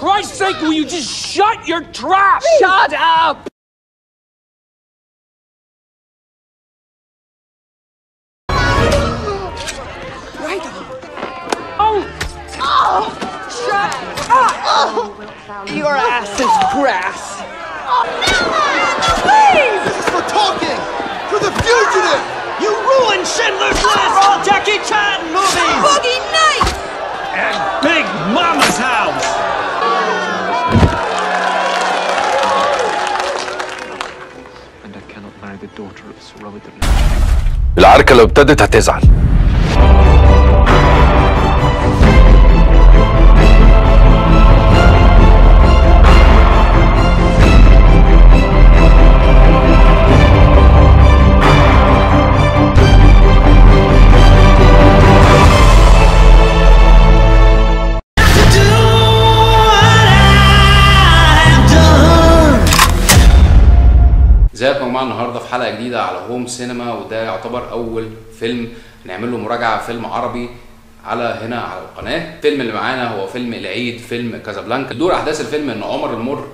Christ's sake, will you just shut your trap? Shut up! Right Oh! Oh! Shut up! Your ass is grass. Please! This is for talking! For the fugitive! You ruined Schindler's List! All Jackie Chan movies! Boogie Nights! And Big Mama's House! And I cannot marry the daughter of Sir Robert de العركة لو ابتدت هتزعل ازيكم يا جماعه النهارده في حلقه جديده على هوم سينما وده يعتبر اول فيلم نعمل له مراجعه فيلم عربي على هنا على القناه الفيلم اللي معانا هو فيلم العيد فيلم كازابلانكا دور احداث الفيلم ان عمر المر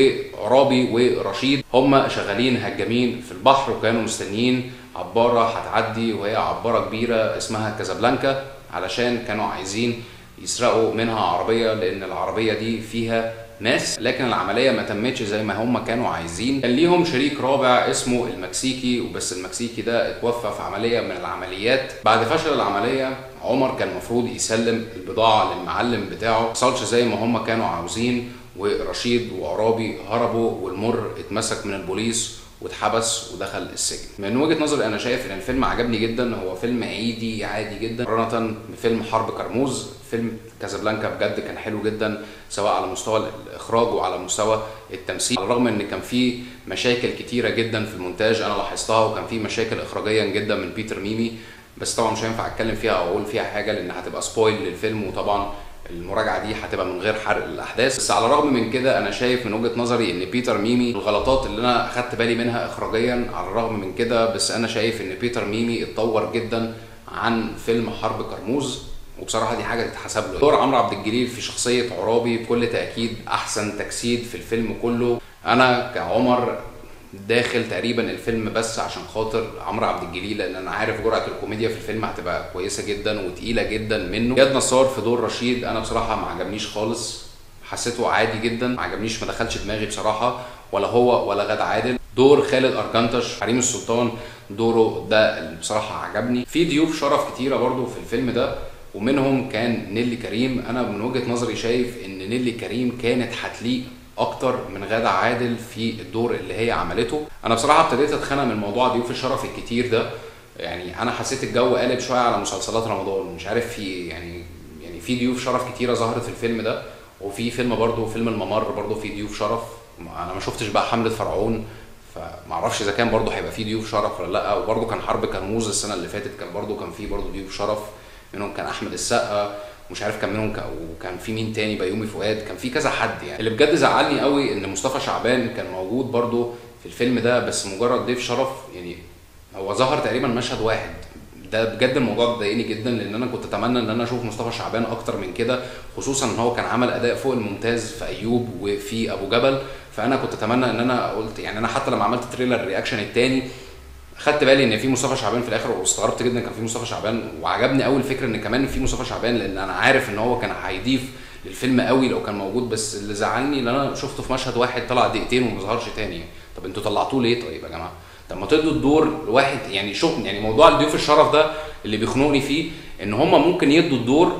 وعرابي ورشيد هم شغالين هجامين في البحر وكانوا مستنيين عباره هتعدي وهي عباره كبيره اسمها كازابلانكا علشان كانوا عايزين يسرقوا منها عربيه لان العربيه دي فيها ناس لكن العمليه ما تمتش زي ما هم كانوا عايزين كان ليهم شريك رابع اسمه المكسيكي وبس المكسيكي ده اتوفى في عمليه من العمليات بعد فشل العمليه عمر كان المفروض يسلم البضاعه للمعلم بتاعه ما حصلش زي ما هم كانوا عاوزين ورشيد وعرابي هربوا والمر اتمسك من البوليس واتحبس ودخل السجن من وجهه نظري انا شايف ان الفيلم عجبني جدا هو فيلم عيدي عادي جدا مقارنه بفيلم حرب كرموز فيلم كازابلانكا بجد كان حلو جدا سواء على مستوى الاخراج وعلى مستوى التمثيل على الرغم ان كان في مشاكل كتيره جدا في المونتاج انا لاحظتها وكان في مشاكل اخراجيا جدا من بيتر ميمي بس طبعا مش هينفع اتكلم فيها او اقول فيها حاجه لان هتبقى سبويل للفيلم وطبعا المراجعه دي هتبقى من غير حرق الاحداث بس على الرغم من كده انا شايف من وجهه نظري ان بيتر ميمي الغلطات اللي انا اخدت بالي منها اخراجيا على الرغم من كده بس انا شايف ان بيتر ميمي اتطور جدا عن فيلم حرب كرموز وبصراحه دي حاجه تتحسب له دور عمرو عبد الجليل في شخصيه عرابي بكل تاكيد احسن تجسيد في الفيلم كله انا كعمر داخل تقريبا الفيلم بس عشان خاطر عمرو عبد الجليل لان انا عارف جرعه الكوميديا في الفيلم هتبقى كويسه جدا وتقيله جدا منه اياد نصار في دور رشيد انا بصراحه ما عجبنيش خالص حسيته عادي جدا ما عجبنيش ما دخلش دماغي بصراحه ولا هو ولا غادة عادل دور خالد ارجنتش حريم السلطان دوره ده اللي بصراحه عجبني في ضيوف شرف كتيره برضو في الفيلم ده ومنهم كان نيلي كريم انا من وجهه نظري شايف ان نيلي كريم كانت هتليق اكتر من غادة عادل في الدور اللي هي عملته انا بصراحه ابتديت اتخانق من موضوع ضيوف الشرف الكتير ده يعني انا حسيت الجو قالب شويه على مسلسلات رمضان مش عارف في يعني يعني في ضيوف شرف كتيره ظهرت في الفيلم ده وفي فيلم برضه فيلم الممر برضه في ضيوف شرف انا ما شفتش بقى حمله فرعون فمعرفش اذا كان برضه هيبقى في ضيوف شرف ولا لا وبرضه كان حرب كرموز السنه اللي فاتت كان برضه كان في برضه ضيوف شرف منهم كان احمد السقا مش عارف كان منهم وكان في مين تاني بيومي فؤاد كان في كذا حد يعني اللي بجد زعلني قوي ان مصطفى شعبان كان موجود برضه في الفيلم ده بس مجرد ضيف شرف يعني هو ظهر تقريبا مشهد واحد ده بجد الموضوع ده ضايقني جدا لان انا كنت اتمنى ان انا اشوف مصطفى شعبان اكتر من كده خصوصا ان هو كان عمل اداء فوق الممتاز في ايوب وفي ابو جبل فانا كنت اتمنى ان انا قلت يعني انا حتى لما عملت تريلر رياكشن التاني خدت بالي ان في مصطفى شعبان في الاخر واستغربت جدا كان في مصطفى شعبان وعجبني قوي الفكره ان كمان في مصطفى شعبان لان انا عارف ان هو كان هيضيف للفيلم قوي لو كان موجود بس اللي زعلني ان انا شفته في مشهد واحد طلع دقيقتين وما ظهرش تاني طب انتوا طلعتوه ليه طيب يا جماعه طب ما تدوا الدور لواحد يعني شوف يعني موضوع الضيوف الشرف ده اللي بيخنقني فيه ان هم ممكن يدوا الدور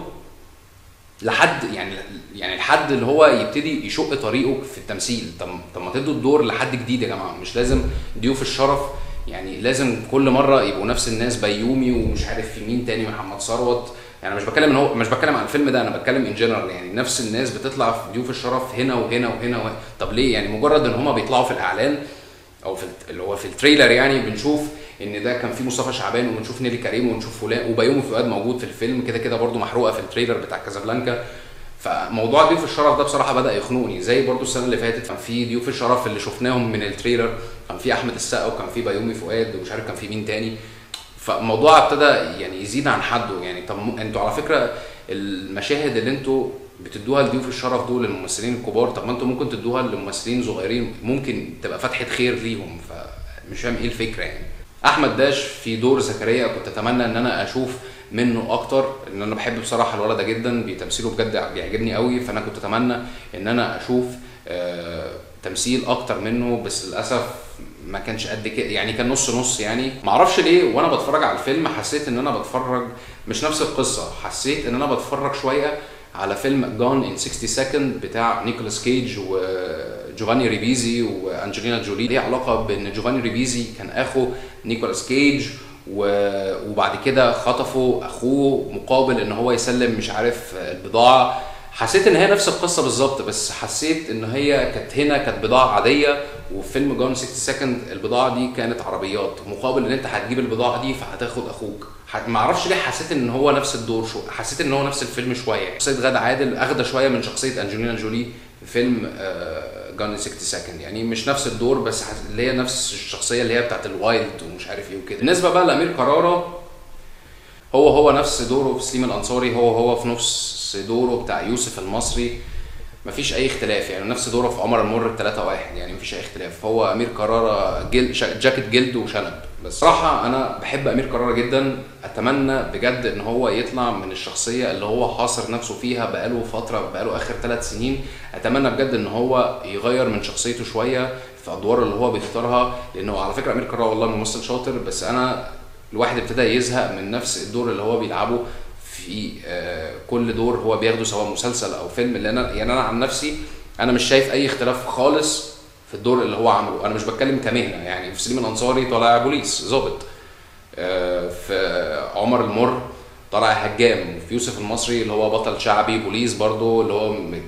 لحد يعني يعني الحد اللي هو يبتدي يشق طريقه في التمثيل طب طب ما تدوا الدور لحد جديد يا جماعه مش لازم ضيوف الشرف يعني لازم كل مره يبقوا نفس الناس بيومي ومش عارف في مين تاني محمد ثروت يعني مش بتكلم ان هو مش بتكلم عن الفيلم ده انا بتكلم ان جنرال يعني نفس الناس بتطلع في ضيوف الشرف هنا وهنا وهنا, وهنا. طب ليه يعني مجرد ان هم بيطلعوا في الاعلان او في اللي هو في التريلر يعني بنشوف ان ده كان في مصطفى شعبان وبنشوف نيلي كريم ونشوف فلان وبيومي فؤاد موجود في الفيلم كده كده برده محروقه في التريلر بتاع كازابلانكا فموضوع ضيوف الشرف ده بصراحه بدا يخنقني زي برضو السنه اللي فاتت كان في ضيوف الشرف اللي شفناهم من التريلر كان في احمد السقا وكان في بيومي فؤاد ومش عارف كان في مين تاني فالموضوع ابتدى يعني يزيد عن حده يعني طب انتوا على فكره المشاهد اللي انتوا بتدوها لضيوف الشرف دول الممثلين الكبار طب ما انتوا ممكن تدوها لممثلين صغيرين ممكن تبقى فتحه خير ليهم فمش فاهم ايه الفكره يعني احمد داش في دور زكريا كنت اتمنى ان انا اشوف منه اكتر ان انا بحب بصراحه الولد ده جدا بتمثيله بجد بيعجبني قوي فانا كنت اتمنى ان انا اشوف آه تمثيل اكتر منه بس للاسف ما كانش قد كده يعني كان نص نص يعني معرفش ليه وانا بتفرج على الفيلم حسيت ان انا بتفرج مش نفس القصه حسيت ان انا بتفرج شويه على فيلم جون ان 60 سكند بتاع نيكولاس كيج وجوفاني ريبيزي وانجلينا جولي ليه علاقه بان جوفاني ريبيزي كان اخو نيكولاس كيج و- وبعد كده خطفوا اخوه مقابل ان هو يسلم مش عارف البضاعه حسيت ان هي نفس القصه بالظبط بس حسيت ان هي كانت هنا كانت بضاعه عاديه وفي فيلم جون 60 سكند البضاعه دي كانت عربيات مقابل ان انت هتجيب البضاعه دي فهتاخد اخوك ح- ما اعرفش ليه حسيت ان هو نفس الدور شو حسيت ان هو نفس الفيلم شويه شخصيه غادة عادل اخده شويه من شخصيه انجلينا جولي في فيلم جون 60 سكند يعني مش نفس الدور بس حس- اللي هي نفس الشخصيه اللي هي بتاعت الوايلد ومش عارف ايه وكده بالنسبه بقى لامير كرارة هو هو نفس دوره في سليم الانصاري هو هو في نفس دوره بتاع يوسف المصري مفيش اي اختلاف يعني نفس دوره في عمر المر 3 واحد يعني مفيش اي اختلاف هو امير كرارة جل شا- جاكيت جلد وشنب بس صراحة انا بحب امير كرارة جدا اتمنى بجد ان هو يطلع من الشخصية اللي هو حاصر نفسه فيها بقاله فترة بقاله اخر ثلاث سنين اتمنى بجد ان هو يغير من شخصيته شوية في ادوار اللي هو بيختارها لانه على فكرة امير كرارة والله ممثل شاطر بس انا الواحد ابتدى يزهق من نفس الدور اللي هو بيلعبه في آه، كل دور هو بياخده سواء مسلسل او فيلم لان انا يعني انا عن نفسي انا مش شايف اي اختلاف خالص في الدور اللي هو عمله انا مش بتكلم كمهنه يعني في سليم الانصاري طالع بوليس ظابط آه، في عمر المر طالع هجام وفي يوسف المصري اللي هو بطل شعبي بوليس برضه اللي هو م-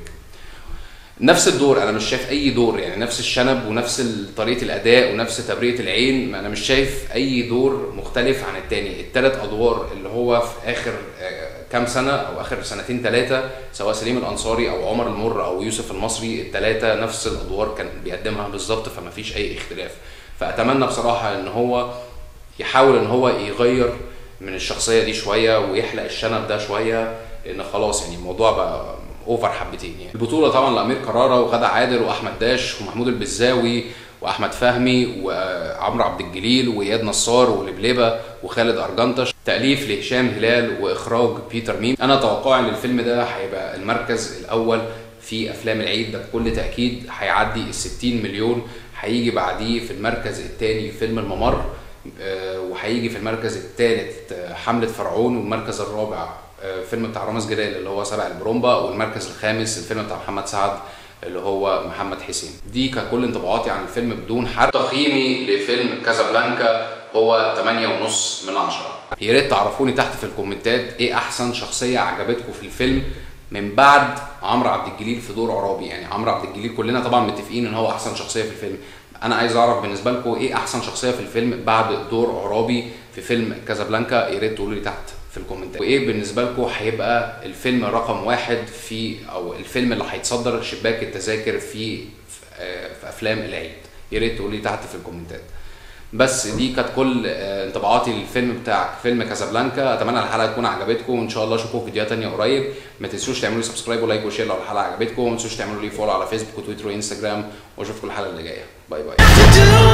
نفس الدور انا مش شايف اي دور يعني نفس الشنب ونفس ال- طريقه الاداء ونفس تبرئه العين ما انا مش شايف اي دور مختلف عن التاني التلات ادوار اللي هو في اخر آه، كام سنه او اخر سنتين ثلاثه سواء سليم الانصاري او عمر المر او يوسف المصري الثلاثه نفس الادوار كان بيقدمها بالظبط فما فيش اي اختلاف فاتمنى بصراحه ان هو يحاول ان هو يغير من الشخصيه دي شويه ويحلق الشنب ده شويه لان خلاص يعني الموضوع بقى اوفر حبتين يعني البطوله طبعا لامير كرارة وغادة عادل واحمد داش ومحمود البزاوي واحمد فهمي وعمرو عبد الجليل واياد نصار ولبلبه وخالد ارجنطش تاليف لهشام هلال واخراج بيتر ميم انا توقعي ان الفيلم ده هيبقى المركز الاول في افلام العيد ده بكل تاكيد هيعدي ال 60 مليون هيجي بعديه في المركز الثاني فيلم الممر آه، وهيجي في المركز الثالث حملة فرعون والمركز الرابع آه، فيلم بتاع رامز جلال اللي هو سبع البرومبا والمركز الخامس الفيلم بتاع محمد سعد اللي هو محمد حسين دي ككل انطباعاتي عن الفيلم بدون حرق تقييمي لفيلم كازابلانكا هو 8.5 من 10 يا ريت تعرفوني تحت في الكومنتات ايه احسن شخصيه عجبتكم في الفيلم من بعد عمرو عبد الجليل في دور عرابي يعني عمرو عبد الجليل كلنا طبعا متفقين ان هو احسن شخصيه في الفيلم انا عايز اعرف بالنسبه لكم ايه احسن شخصيه في الفيلم بعد دور عرابي في فيلم كازابلانكا يا ريت تقولوا لي تحت في الكومنتات وايه بالنسبه لكم هيبقى الفيلم رقم واحد في او الفيلم اللي هيتصدر شباك التذاكر في في, آه، في افلام العيد يا ريت تقولوا لي تحت في الكومنتات بس دي كانت كل آه، انطباعاتي للفيلم بتاع فيلم كازابلانكا اتمنى الحلقه تكون عجبتكم وان شاء الله اشوفكم في فيديوهات تانية قريب ما تنسوش تعملوا لي سبسكرايب ولايك وشير لو الحلقه عجبتكم وما تنسوش تعملوا لي فولو على فيسبوك وتويتر وانستجرام واشوفكم الحلقه اللي جايه باي باي to do